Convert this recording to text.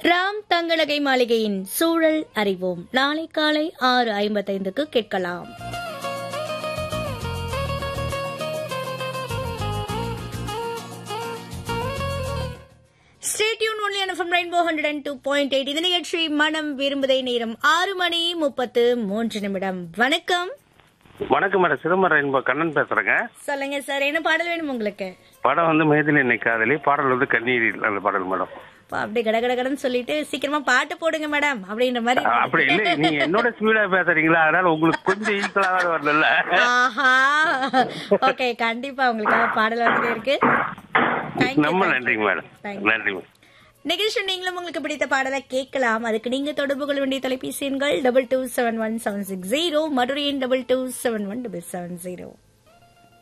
ராம் தங்களகை மாளிகையின் சூழல் அறிவோம் நாளை காலை ஆறு ஐம்பத்தைந்துக்கு கேட்கலாம் stay tuned only FM rainbow hundred and two point eight இந்த நிகழ்ச்சி மனம் விரும்புதை நேரம் ஆறு மணி முப்பத்து மூன்று நிமிடம் வணக்கம் வணக்கம் மேடம் சிதம்பரம் என்ப கண்ணன் பேசுறேங்க சொல்லுங்க சார் என்ன பாடல் வேணும் உங்களுக்கு படம் வந்து மேதிலி என்னை காதலி பாடல் வந்து கண்ணீரில் அந்த பாடல் மேடம் அப்பா, அப்படியே கட கட கடன்னு சொல்லிட்டு சீக்கிரமா பாட்டு போடுங்க மேடம் அப்படின்ற மாதிரி அஹ் அப்படி இல்லை நீங்க என்னோட ஸ்பீடா பேசுறீங்களா அதனால உங்களுக்கு கொஞ்சம் ஈக்குவலாக வரல ஆஹா ஓகே கண்டிப்பா உங்களுக்காக பாடல் வந்துட்டே இருக்கு Thank you, ரொம்ப thank you. நன்றிங்க மேடம் Thank you. நன்றி மேடம் நிகழ்ச்சி நீங்களும் உங்களுக்கு பிடித்த பாடலை கேட்கலாம் அதுக்கு நீங்க தொடர்பு கொள்ள வேண்டிய தொலைபேசி எண்கள் double two seven one seven six zero மதுரையின் double two seven one double seven zero